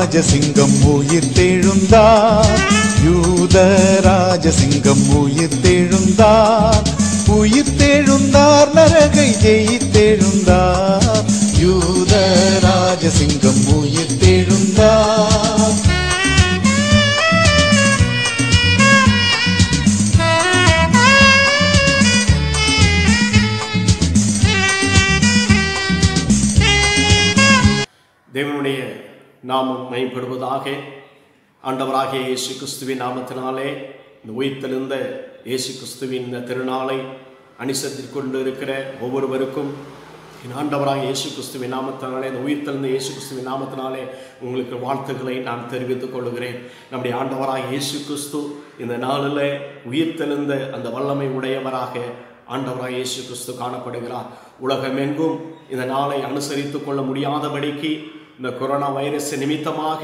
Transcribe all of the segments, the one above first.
ராஜசிங்கம் உயிர்த்தெழுந்தார் யூத ராஜசிங்கம் உயிர்த்தெழுந்தார் உயிர்த்தெழுந்தார் நரகை ஜெயித்தெழுந்தார் யூத ராஜசிங்கம் உயிர்த்தெழுந்தார் தேவனுடைய நாமம் மைப்படுவதாக ஆண்டவராகிய இயேசு கிறிஸ்துவின் நாமத்தினாலே இந்த உயிர்த்தெழுந்த இயேசு கிறிஸ்துவின் இந்த திருநாளை அனுசரித்துக் கொண்டு இருக்கிற ஒவ்வொருவருக்கும் என் ஆண்டவராக இயேசு கிறிஸ்துவின் நாமத்தினாலே இந்த உயிர்த்தெழுந்த இயேசு கிறிஸ்துவின் நாமத்தினாலே உங்களுக்கு வாழ்த்துக்களை நான் தெரிவித்துக் கொள்கிறேன் நம்முடைய ஆண்டவராக இயேசு கிறிஸ்து இந்த நாளில் உயிர்த்தெழுந்த அந்த வல்லமை உடையவராக ஆண்டவராக இயேசு கிறிஸ்து காணப்படுகிறார் உலகமெங்கும் இந்த நாளை அனுசரித்துக் கொள்ள முடியாதபடிக்கு இந்த கொரோனா வைரஸ் நிமித்தமாக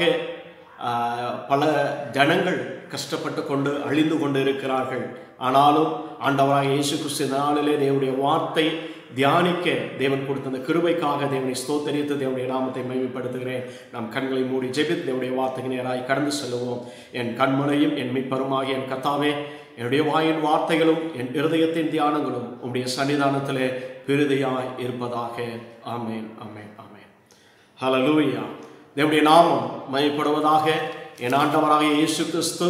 ஆஹ், பல ஜனங்கள் கஷ்டப்பட்டு கொண்டு அழிந்து கொண்டு இருக்கிறார்கள் ஆனாலும் ஆண்டவராக இயேசு கிறிஸ்து இந்த நாளிலே தேவனுடைய வார்த்தை தியானிக்க தேவன் கொடுத்த அந்த கிருபைக்காக தேவனை ஸ்தோத்தரித்து தேவனுடைய நாமத்தை மகிமைப்படுத்துகிறேன் நாம் கண்களை மூடி ஜெபித்து தேவனுடைய வார்த்தைக்கு நேராய் கடந்து செல்லுவோம் என் கண்மனையும் என் மீட்பருமாகிய என் கத்தாவே என்னுடைய வாயின் வார்த்தைகளும் என் இருதயத்தின் தியானங்களும் உம்முடைய சன்னிதானத்திலே பெருதையாய் இருப்பதாக ஆமேன் ஆமேன் ஆமேன் ஹalleluya தேவனுடைய நாமம் மயப்படுவதாக என் ஆண்டவராக இயேசு கிறிஸ்து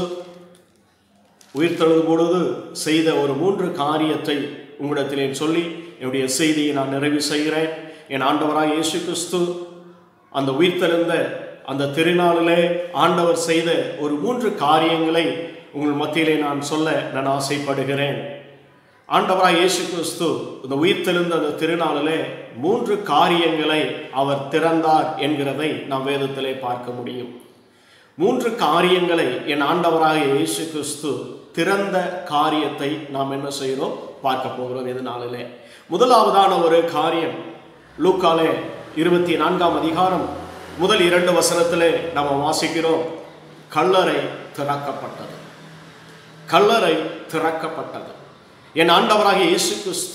உயிர்த்தெழும் பொழுது செய்த ஒரு மூன்று காரியத்தை உங்களிடத்திலே சொல்லி என்னுடைய செய்தியை நான் நிறைவு செய்கிறேன் என் ஆண்டவராக இயேசு கிறிஸ்து அந்த உயிர்த்தெழுந்த அந்த திருநாளிலே ஆண்டவர் செய்த ஒரு மூன்று காரியங்களை உங்கள் மத்தியிலே நான் சொல்ல நான் ஆசைப்படுகிறேன் ஆண்டவராய் இயேசு கிறிஸ்து இந்த உயிர்த்தெழுந்த அந்த திருநாளிலே மூன்று காரியங்களை அவர் திறந்தார் என்கிறதை நாம் வேதத்திலே பார்க்க முடியும் மூன்று காரியங்களை என் ஆண்டவராக இயேசு கிறிஸ்து திறந்த காரியத்தை நாம் என்ன செய்கிறோம் பார்க்க போகிறோம் இந்த நாளிலே முதலாவதான ஒரு காரியம் லூக்காலே இருபத்தி நான்காம் அதிகாரம் முதல் இரண்டு வசனத்திலே நாம் வாசிக்கிறோம் கல்லறை திறக்கப்பட்டது கல்லறை திறக்கப்பட்டது என் ஆண்டவராக இயேசு கிறிஸ்து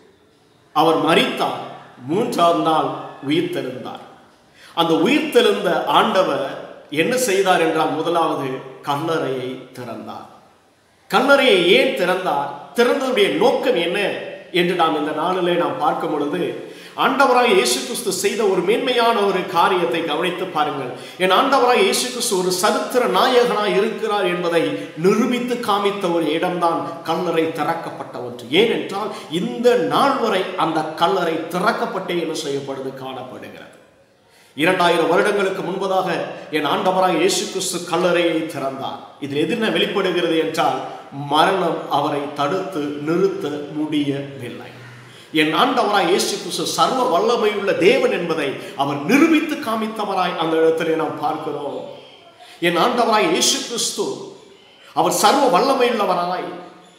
அவர் மரித்தார் மூன்றாம் நாள் உயிர்த்தெழுந்தார் அந்த உயிர்த்தெழுந்த ஆண்டவர் என்ன செய்தார் என்றால் முதலாவது கல்லறையை திறந்தார் கல்லறையை ஏன் திறந்தார் திறந்ததுடைய நோக்கம் என்ன என்று நாம் இந்த நாளிலே நாம் பார்க்கும் பொழுது ஆண்டவராக இயேசு கிறிஸ்து செய்த ஒரு மேன்மையான ஒரு காரியத்தை கவனித்து பாருங்கள் என் ஆண்டவராக இயேசு கிறிஸ்து ஒரு சரித்திர நாயகனாய் இருக்கிறார் என்பதை நிரூபித்து காமித்த ஒரு இடம்தான் கல்லறை திறக்கப்பட்ட ஒன்று ஏனென்றால் இந்த நாள் வரை அந்த கல்லறை திறக்கப்பட்டே என்ன செய்யப்படுது காணப்படுகிறது இரண்டாயிரம் வருடங்களுக்கு முன்பதாக என் ஆண்டவராக இயேசு கிறிஸ்து கல்லறையை திறந்தார் இதில் எது என்ன வெளிப்படுகிறது என்றால் மரணம் அவரை தடுத்து நிறுத்த முடியவில்லை என் ஆண்டவராய் இயேசு கிறிஸ்து சர்வ வல்லமையுள்ள தேவன் என்பதை அவர் நிரூபித்து காமித்தவராய் அந்த இடத்திலே நாம் பார்க்கிறோம் என் ஆண்டவராய் இயேசு கிறிஸ்து அவர் சர்வ வல்லமையுள்ளவராய்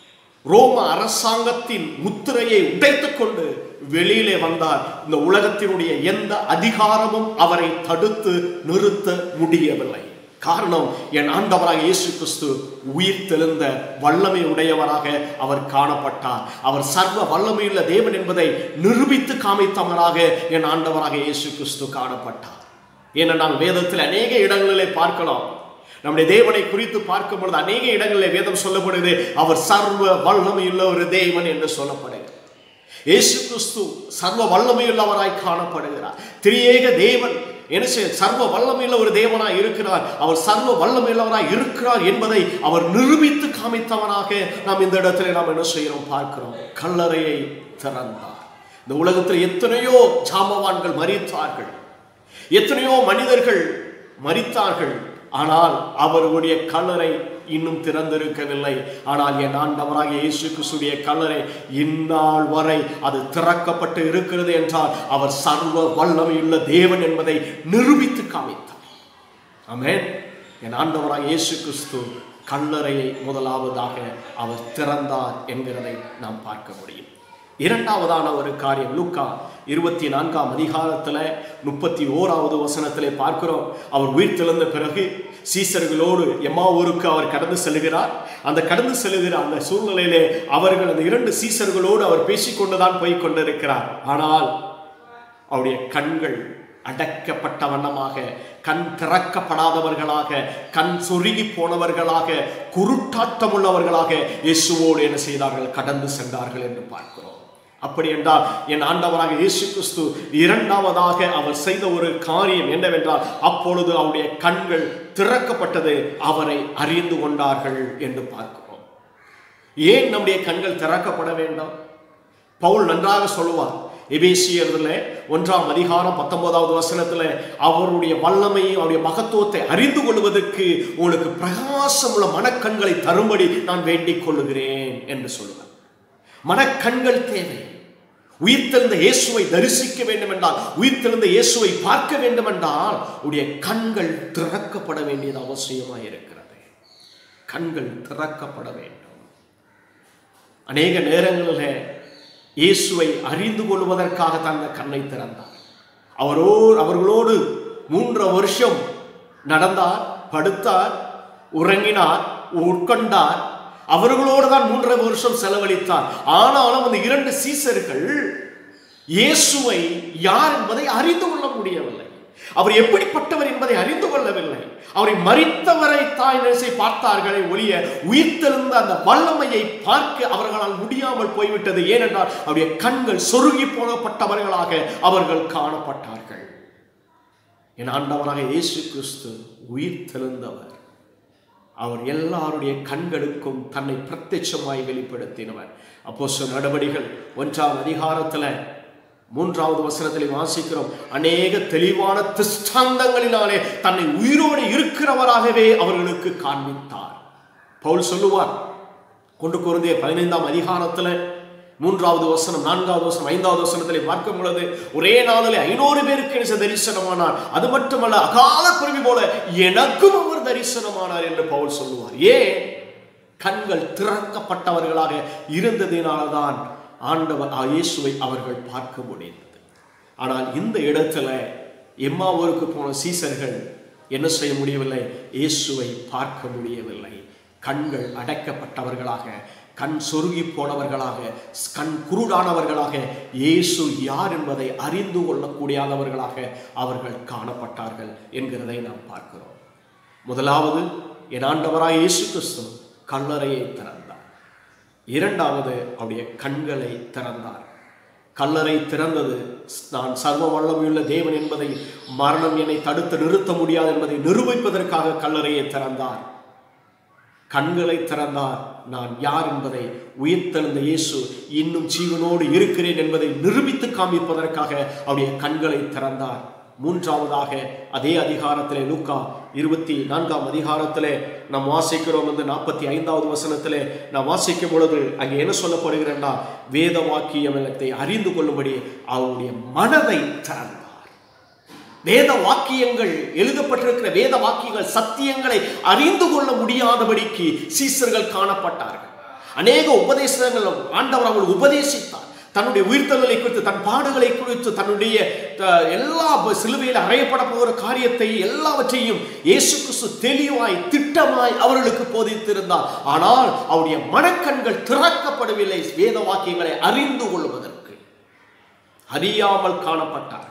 ரோம அரசாங்கத்தின் முத்திரையை உடைத்துக் கொண்டு வெளியிலே வந்தார் இந்த உலகத்தினுடைய எந்த அதிகாரமும் அவரை தடுத்து நிறுத்த முடியவில்லை காரணம் என் ஆண்டவராக இயேசு கிறிஸ்து உயிர் தெழுந்த வல்லமை உடையவராக அவர் காணப்பட்டார் அவர் சர்வ வல்லமையுள்ள தேவன் என்பதை நிரூபித்து காமித்தவராக என் ஆண்டவராக இயேசு கிறிஸ்து காணப்பட்டார் ஏனென்றால் வேதத்தில் அநேக இடங்களிலே பார்க்கலாம் நம்முடைய தேவனை குறித்து பார்க்கும் பொழுது அநேக இடங்களிலே வேதம் சொல்லப்படுது அவர் சர்வ வல்லமையுள்ள ஒரு தேவன் என்று சொல்லப்படுகிறது இயேசு கிறிஸ்து சர்வ வல்லமையுள்ளவராய் காணப்படுகிறார் திரியேக தேவன் என்ன செய்ய சர்வ வல்லமையுள்ள ஒரு தேவனாய் இருக்கிறார் அவர் சர்வ வல்லமையுள்ளவராய் இருக்கிறார் என்பதை அவர் நிரூபித்து காமித்தவனாக நாம் இந்த இடத்துல நாம் என்ன செய்கிறோம் பார்க்கிறோம் கல்லறையை திறந்தார் இந்த உலகத்தில் எத்தனையோ ஜாமவான்கள் மறித்தார்கள் எத்தனையோ மனிதர்கள் மறித்தார்கள் ஆனால் அவர்களுடைய கல்லறை இன்னும் திறந்திருக்கவில்லை ஆனால் என் ஆண்டவராக இயேசு கிறிஸ்துடைய கல்லறை இந்நாள் வரை அது திறக்கப்பட்டு இருக்கிறது என்றால் அவர் சர்வ வல்லமையுள்ள தேவன் என்பதை நிரூபித்து காமித்தார் ஆமென் என் ஆண்டவராக இயேசு கிறிஸ்து கல்லறையை முதலாவதாக அவர் திறந்தார் என்கிறதை நாம் பார்க்க முடியும் இரண்டாவதான ஒரு காரியம் லூக்கா இருபத்தி நான்காம் அதிகாரத்தில் முப்பத்தி ஓராவது வசனத்திலே பார்க்கிறோம் அவர் உயிர் தெழுந்த பிறகு சீசர்களோடு எம்மாவூருக்கு அவர் கடந்து செல்கிறார் அந்த கடந்து செல்லுகிற அந்த சூழ்நிலையிலே அவர்கள் அந்த இரண்டு சீசர்களோடு அவர் பேசிக்கொண்டுதான் போய் கொண்டிருக்கிறார் ஆனால் அவருடைய கண்கள் அடக்கப்பட்ட வண்ணமாக கண் திறக்கப்படாதவர்களாக கண் சொருகி போனவர்களாக குருட்டாட்டம் உள்ளவர்களாக இயேசுவோடு என்ன செய்தார்கள் கடந்து சென்றார்கள் என்று பார்க்கிறோம் அப்படி என்றால் என் ஆண்டவராக இயேசு கிறிஸ்து இரண்டாவதாக அவர் செய்த ஒரு காரியம் என்னவென்றால் அப்பொழுது அவருடைய கண்கள் திறக்கப்பட்டது அவரை அறிந்து கொண்டார்கள் என்று பார்க்கிறோம் ஏன் நம்முடைய கண்கள் திறக்கப்பட வேண்டாம் பவுல் நன்றாக சொல்லுவார் எபேசியர்ல ஒன்றாம் அதிகாரம் பத்தொன்பதாவது வசனத்துல அவருடைய வல்லமையை அவருடைய மகத்துவத்தை அறிந்து கொள்வதற்கு உங்களுக்கு பிரகாசமுள்ள மனக்கண்களை தரும்படி நான் வேண்டிக் கொள்ளுகிறேன் என்று சொல்லுவார் மனக்கண்கள் தேவை உயிர்த்தெழுந்த இயேசுவை தரிசிக்க வேண்டும் என்றால் உயிர்த்தெழுந்த இயேசுவை பார்க்க வேண்டும் என்றால் உடைய கண்கள் திறக்கப்பட வேண்டியது அவசியமாக இருக்கிறது கண்கள் திறக்கப்பட வேண்டும் அநேக நேரங்களில் இயேசுவை அறிந்து கொள்வதற்காக தந்த கண்ணை திறந்தார் அவரோ அவர்களோடு மூன்று வருஷம் நடந்தார் படுத்தார் உறங்கினார் உட்கொண்டார் அவர்களோடு தான் மூன்றரை வருஷம் செலவழித்தார் ஆனாலும் அந்த இரண்டு சீசர்கள் இயேசுவை யார் என்பதை அறிந்து கொள்ள முடியவில்லை அவர் எப்படிப்பட்டவர் என்பதை அறிந்து கொள்ளவில்லை அவரை மறித்தவரை தாய் நரசை பார்த்தார்களே ஒழிய உயிர்த்தெழுந்த அந்த வல்லமையை பார்க்க அவர்களால் முடியாமல் போய்விட்டது ஏனென்றால் அவருடைய கண்கள் சொருகி போனப்பட்டவர்களாக அவர்கள் காணப்பட்டார்கள் என் ஆண்டவராக இயேசு கிறிஸ்து உயிர்த்தெழுந்தவர் அவர் எல்லாருடைய கண்களுக்கும் தன்னை பிரத்யட்சமாய் வெளிப்படுத்தினவர் அப்போ நடவடிகள் ஒன்றாம் அதிகாரத்தில் மூன்றாவது வசனத்தில் வாசிக்கிறோம் அநேக தெளிவான திஷ்டாந்தங்களினாலே தன்னை உயிரோடு இருக்கிறவராகவே அவர்களுக்கு காண்பித்தார் பவுல் சொல்லுவார் கொண்டு குருந்திய பதினைந்தாம் அதிகாரத்தில் மூன்றாவது வசனம் நான்காவது வசனம் ஐந்தாவது வசனத்திலே பார்க்கும் பொழுது ஒரே நாளிலே ஐநூறு பேருக்கு எனக்கு தரிசனமானார் அது மட்டுமல்ல அகால பிறவி போல எனக்கும் அவர் தரிசனமானார் என்று பவுல் சொல்லுவார் ஏன் கண்கள் திறக்கப்பட்டவர்களாக இருந்ததினால்தான் ஆண்டவர் ஆ, இயேசுவை அவர்கள் பார்க்க முடிந்தது ஆனால் இந்த இடத்துல எம்மாவூருக்கு போன சீசர்கள் என்ன செய்ய முடியவில்லை இயேசுவை பார்க்க முடியவில்லை கண்கள் அடைக்கப்பட்டவர்களாக கண் சொருகி போனவர்களாக கண் குருடானவர்களாக இயேசு யார் என்பதை அறிந்து கொள்ளக்கூடியாதவர்களாக அவர்கள் காணப்பட்டார்கள் என்கிறதை நாம் பார்க்கிறோம் முதலாவது என் ஆண்டவராய் இயேசு கிறிஸ்து கல்லறையை திறந்தார் இரண்டாவது அவருடைய கண்களை திறந்தார் கல்லறை திறந்தது நான் சர்வ வல்லமையுள்ள தேவன் என்பதை மரணம் என்னை தடுத்து நிறுத்த முடியாது என்பதை நிரூபிப்பதற்காக கல்லறையை திறந்தார் கண்களை திறந்தார் நான் யார் என்பதை உயிர்த்தெழுந்த இயேசு இன்னும் ஜீவனோடு இருக்கிறேன் என்பதை நிரூபித்து காண்பிப்பதற்காக அவருடைய கண்களை திறந்தார் மூன்றாவதாக அதே அதிகாரத்திலே லூக்கா இருபத்தி நான்காம் அதிகாரத்திலே நாம் வாசிக்கிறோம் வந்து நாற்பத்தி ஐந்தாவது வசனத்திலே நாம் வாசிக்கும் பொழுது அங்கே என்ன சொல்லப்படுகிறேன்னா வேத வாக்கியத்தை அறிந்து கொள்ளும்படி அவருடைய மனதை திறந்தார் வேத வாக்கியங்கள் எழுதப்பட்டிருக்கிற வேத வாக்கியங்கள் சத்தியங்களை அறிந்து கொள்ள முடியாதபடிக்கு சீசர்கள் காணப்பட்டார்கள் அநேக உபதேசங்கள் ஆண்டவர் அவர்கள் உபதேசித்தார் தன்னுடைய உயிர்த்தலை குறித்து தன் பாடுகளை குறித்து தன்னுடைய த- எல்லா ப- சிலுவையில் அறையப்பட போகிற காரியத்தை எல்லாவற்றையும் இயேசு கிறிஸ்து தெளிவாய் திட்டமாய் அவர்களுக்கு போதித்திருந்தார் ஆனால் அவருடைய மனக்கண்கள் திறக்கப்படவில்லை வேத வாக்கியங்களை அறிந்து கொள்வதற்கு அறியாமல் காணப்பட்டார்கள்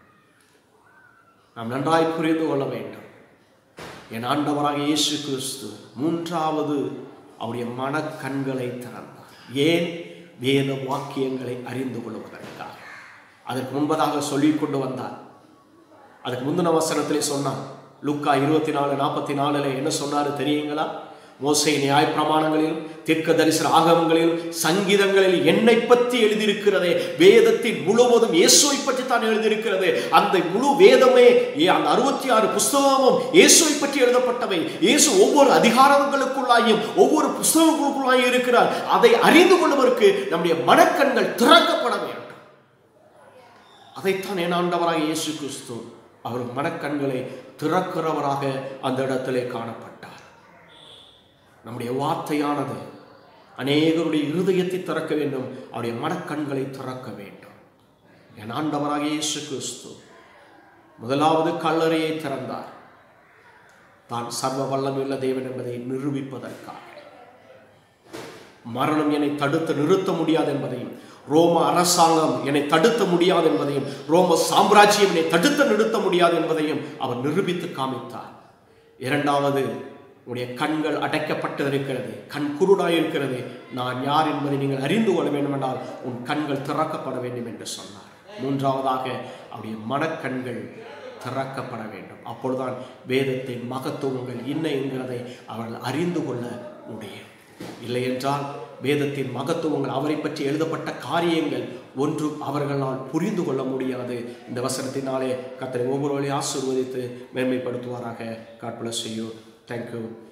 நாம் நன்றாய் புரிந்து கொள்ள வேண்டும் என் ஆண்டவராக இயேசு கிறிஸ்து மூன்றாவது அவருடைய மனக்கண்களை திறந்தார் ஏன் வேத வாக்கியங்களை அறிந்து கொள்வதற்காக அதற்கு முன்பதாக சொல்லிக் கொண்டு வந்தார் அதுக்கு முந்தின வசனத்திலே சொன்னார் லுக்கா இருபத்தி நாலு நாற்பத்தி நாலுல என்ன சொன்னாரு தெரியுங்களா மோசை நியாய பிரமாணங்களிலும் தீர்க்க தரிசன ஆகமங்களிலும் சங்கீதங்களில் என்னை பற்றி எழுதியிருக்கிறதே வேதத்தின் முழுவதும் இயேசுவை பற்றி தான் எழுதியிருக்கிறது அந்த முழு வேதமே ஏ- அந்த அறுபத்தி ஆறு புஸ்தகமும் இயேசுவை பற்றி எழுதப்பட்டவை இயேசு ஒவ்வொரு அதிகாரங்களுக்குள்ளாயும் ஒவ்வொரு புஸ்தகங்களுக்குள்ளாயும் இருக்கிறார் அதை அறிந்து கொள்வதற்கு நம்முடைய மனக்கண்கள் திறக்கப்பட வேண்டும் அதைத்தான் என் ஆண்டவராக இயேசு கிறிஸ்து அவர் மனக்கண்களை திறக்கிறவராக அந்த இடத்திலே காணப்பட்டார் நம்முடைய வார்த்தையானது அநேகருடைய இருதயத்தை திறக்க வேண்டும் அவருடைய மனக்கண்களை திறக்க வேண்டும் என் ஆண்டவராக இயேசு கிறிஸ்து முதலாவது கல்லறையை திறந்தார் தான் சர்வ வல்லமையுள்ள தேவன் என்பதை நிரூபிப்பதற்காக மரணம் என்னை தடுத்து நிறுத்த முடியாது என்பதையும் ரோம அரசாங்கம் என்னை தடுத்த முடியாது என்பதையும் ரோம சாம்ராஜ்யம் என்னை தடுத்து நிறுத்த முடியாது என்பதையும் அவர் நிரூபித்து காமித்தார் இரண்டாவது உடைய கண்கள் அடைக்கப்பட்டு இருக்கிறது கண் குருடாய் இருக்கிறது நான் யார் என்பதை நீங்கள் அறிந்து கொள்ள வேண்டும் என்றால் உன் கண்கள் திறக்கப்பட வேண்டும் என்று சொன்னார் மூன்றாவதாக அவருடைய மனக்கண்கள் திறக்கப்பட வேண்டும் அப்பொழுதுதான் வேதத்தின் மகத்துவங்கள் என்ன என்கிறதை அவர்கள் அறிந்து கொள்ள முடியும் இல்லை என்றால் வேதத்தின் மகத்துவங்கள் அவரை பற்றி எழுதப்பட்ட காரியங்கள் ஒன்றும் அவர்களால் புரிந்து கொள்ள முடியாது இந்த வசனத்தினாலே கத்தரை ஒவ்வொரு வழி ஆசீர்வதித்து மேன்மைப்படுத்துவாராக காட் பிளஸ் யூ தேங்க்யூ